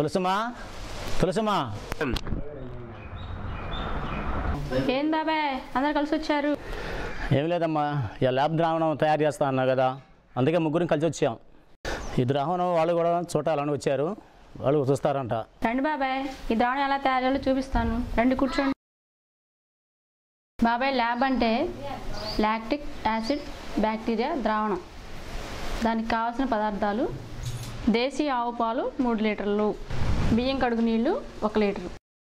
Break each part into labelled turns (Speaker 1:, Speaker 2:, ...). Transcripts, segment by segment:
Speaker 1: తులసమ్మా తులసమ్మా
Speaker 2: ఏం బాబాయ్ అందరు కలిసి వచ్చారు
Speaker 1: ఏం లేదమ్మా ఇక ల్యాబ్ ద్రావణం తయారు చేస్తా అన్నా కదా అందుకే ముగ్గురం కలిసి వచ్చాం ఈ ద్రావణం వాళ్ళు కూడా చూడాలని వచ్చారు వాళ్ళు చూస్తారంట
Speaker 2: రండి బాబాయ్ ఈ ద్రావణం ఎలా తయారు చేయాలో చూపిస్తాను రండి కూర్చోండి బాబాయ్ ల్యాబ్ అంటే లాక్టిక్ యాసిడ్ బ్యాక్టీరియా ద్రావణం దానికి కావాల్సిన పదార్థాలు దేశీ ఆవు పాలు మూడు లీటర్లు బియ్యం కడుగు నీళ్లు ఒక లీటరు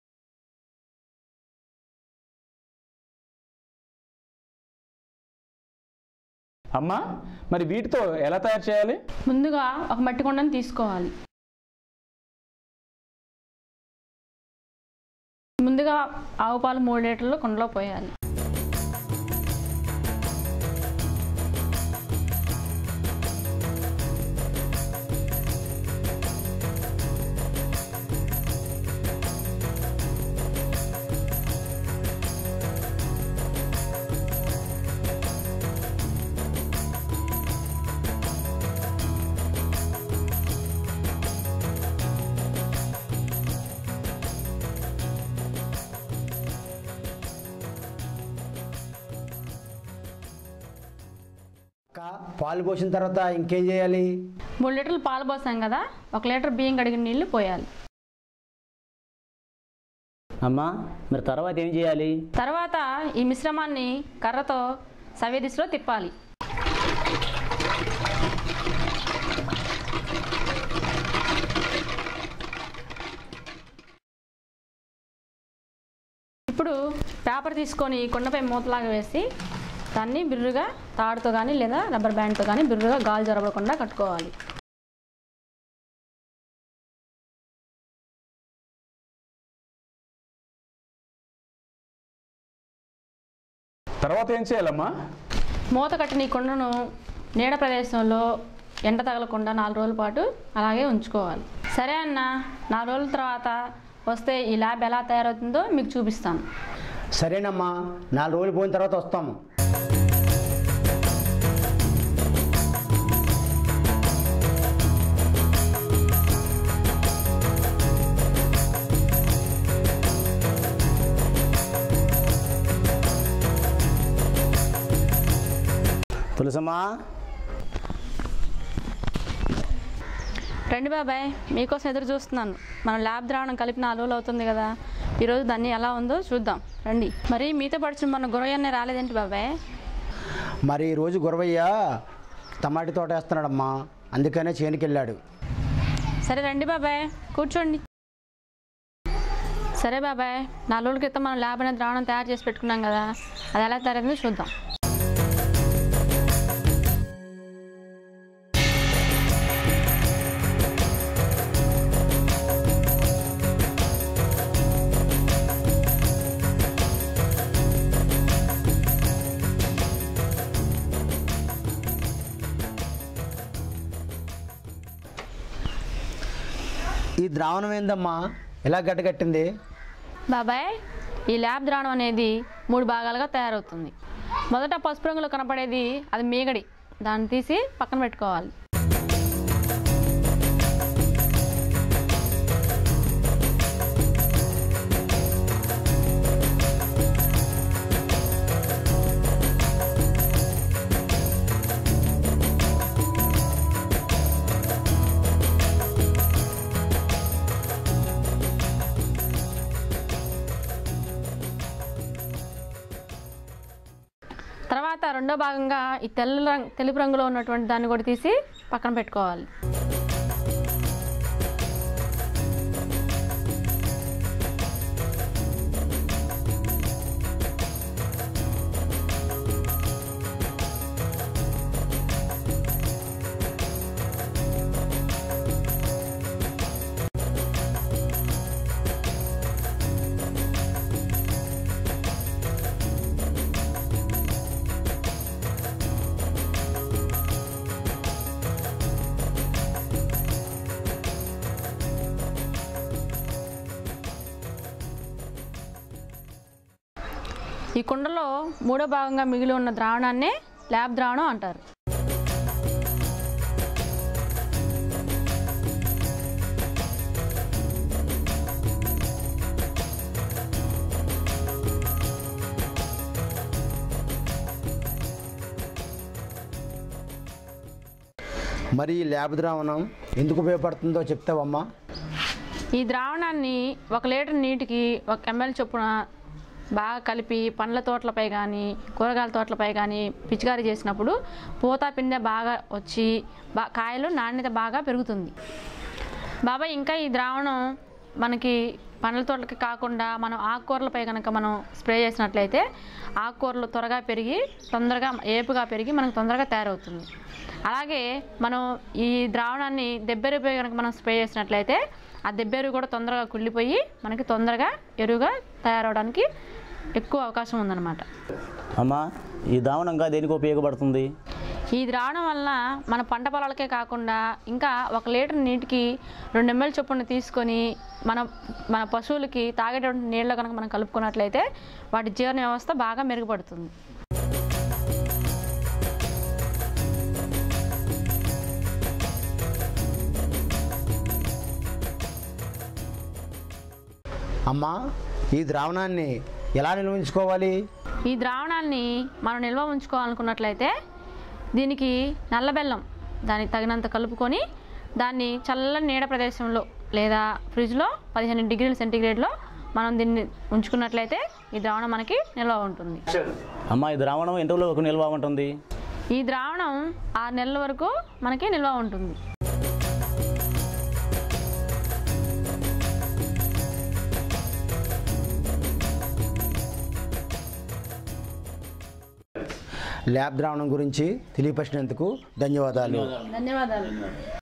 Speaker 3: అమ్మా మరి వీటితో ఎలా తయారు చేయాలి
Speaker 2: ముందుగా ఒక మట్టి కుండను తీసుకోవాలి ముందుగా ఆవు పాలు మూడు లీటర్లు కుండలో పోయాలి
Speaker 4: అక్క పాలు పోసిన తర్వాత ఇంకేం చేయాలి
Speaker 2: మూడు లీటర్లు పాలు పోసాం కదా ఒక లీటర్ బియ్యం కడిగిన నీళ్లు పోయాలి
Speaker 1: అమ్మా మరి తర్వాత ఏం చేయాలి
Speaker 2: తర్వాత ఈ మిశ్రమాన్ని కర్రతో సవ్య దిశలో తిప్పాలి ఇప్పుడు పేపర్ తీసుకొని కుండపై మూతలాగా వేసి దాన్ని బిర్రుగా తాడుతో కానీ లేదా రబ్బర్ బ్యాండ్తో కానీ బిర్రుగా గాలి జరగకుండా కట్టుకోవాలి
Speaker 3: తర్వాత ఏం చేయాలమ్మా
Speaker 2: మూత కట్టిన ఈ కుండను నీడ ప్రదేశంలో ఎండ తగలకుండా నాలుగు రోజుల పాటు అలాగే ఉంచుకోవాలి సరే అన్న నాలుగు రోజుల తర్వాత వస్తే ఈ ల్యాబ్ ఎలా తయారవుతుందో మీకు చూపిస్తాను
Speaker 4: సరేనమ్మా నాలుగు రోజులు పోయిన తర్వాత వస్తాము
Speaker 1: తులసమ్మా
Speaker 2: రండి బాబాయ్ మీకోసం ఎదురు చూస్తున్నాను మనం ల్యాబ్ ద్రావణం కలిపి నాలుగు రోజులు అవుతుంది కదా ఈరోజు దాన్ని ఎలా ఉందో చూద్దాం రండి మరి మీతో పడిచిన మన గురవయ్యనే రాలేదేంటి బాబాయ్
Speaker 4: మరి ఈ రోజు గురవయ్య టమాటీ తోట వేస్తున్నాడమ్మా అందుకనే చేనుకి వెళ్ళాడు
Speaker 2: సరే రండి బాబాయ్ కూర్చోండి సరే బాబాయ్ నాలుగు రోజుల క్రితం మనం ల్యాబ్ అనే ద్రావణం తయారు చేసి పెట్టుకున్నాం కదా అది ఎలా తయారైందో చూద్దాం
Speaker 4: ఈ ద్రావణం ఏందమ్మా ఎలా గడ్డగట్టింది
Speaker 2: బాబాయ్ ఈ ల్యాబ్ ద్రావణం అనేది మూడు భాగాలుగా తయారవుతుంది మొదట పసుపు రంగులో కనపడేది అది మీగడి దాన్ని తీసి పక్కన పెట్టుకోవాలి తర్వాత రెండో భాగంగా ఈ తెల్ల రంగు తెలుపు రంగులో ఉన్నటువంటి దాన్ని కూడా తీసి పక్కన పెట్టుకోవాలి ఈ కుండలో మూడో భాగంగా మిగిలి ఉన్న ద్రావణాన్నే ల్యాబ్ ద్రావణం అంటారు
Speaker 4: మరి ఈ ల్యాబ్ ద్రావణం ఎందుకు ఉపయోగపడుతుందో చెప్తావమ్మా
Speaker 2: ఈ ద్రావణాన్ని ఒక లీటర్ నీటికి ఒక ఎంఎల్ చొప్పున బాగా కలిపి పండ్ల తోటలపై కానీ కూరగాయల తోటలపై కానీ పిచికారీ చేసినప్పుడు పూత పిందె బాగా వచ్చి బా కాయలు నాణ్యత బాగా పెరుగుతుంది బాబాయ్ ఇంకా ఈ ద్రావణం మనకి పండ్ల తోటలకి కాకుండా మనం ఆకుకూరలపై కనుక మనం స్ప్రే చేసినట్లయితే ఆకుకూరలు త్వరగా పెరిగి తొందరగా ఏపుగా పెరిగి మనకు తొందరగా తయారవుతుంది అలాగే మనం ఈ ద్రావణాన్ని దెబ్బెరుపై కనుక మనం స్ప్రే చేసినట్లయితే ఆ దెబ్బెరువు కూడా తొందరగా కుళ్ళిపోయి మనకి తొందరగా ఎరువుగా తయారవడానికి ఎక్కువ అవకాశం ఉందన్నమాట
Speaker 1: అమ్మ ఈ దావణంగా దేనికి ఉపయోగపడుతుంది
Speaker 2: ఈ ద్రావణం వల్ల మన పంట పొలాలకే కాకుండా ఇంకా ఒక లీటర్ నీటికి రెండు ఎంఎల్ చొప్పున తీసుకొని మన మన పశువులకి తాగేటువంటి నీళ్ళు కనుక మనం కలుపుకున్నట్లయితే వాటి జీవన వ్యవస్థ బాగా మెరుగుపడుతుంది
Speaker 4: అమ్మా ఈ ద్రావణాన్ని ఎలా నిల్వించుకోవాలి
Speaker 2: ఈ ద్రావణాన్ని మనం నిల్వ ఉంచుకోవాలనుకున్నట్లయితే దీనికి నల్ల బెల్లం దానికి తగినంత కలుపుకొని దాన్ని చల్లని నీడ ప్రదేశంలో లేదా ఫ్రిడ్జ్లో పదిహేను డిగ్రీల సెంటీగ్రేడ్లో మనం దీన్ని ఉంచుకున్నట్లయితే ఈ ద్రావణం మనకి నిల్వ ఉంటుంది
Speaker 1: అమ్మ ఈ ద్రావణం ఎన్ని రోజుల వరకు నిల్వ ఉంటుంది
Speaker 2: ఈ ద్రావణం ఆరు నెలల వరకు మనకి నిల్వ ఉంటుంది
Speaker 4: ల్యాబ్ ద్రావణం గురించి తెలియపరిచినందుకు ధన్యవాదాలు
Speaker 2: ధన్యవాదాలు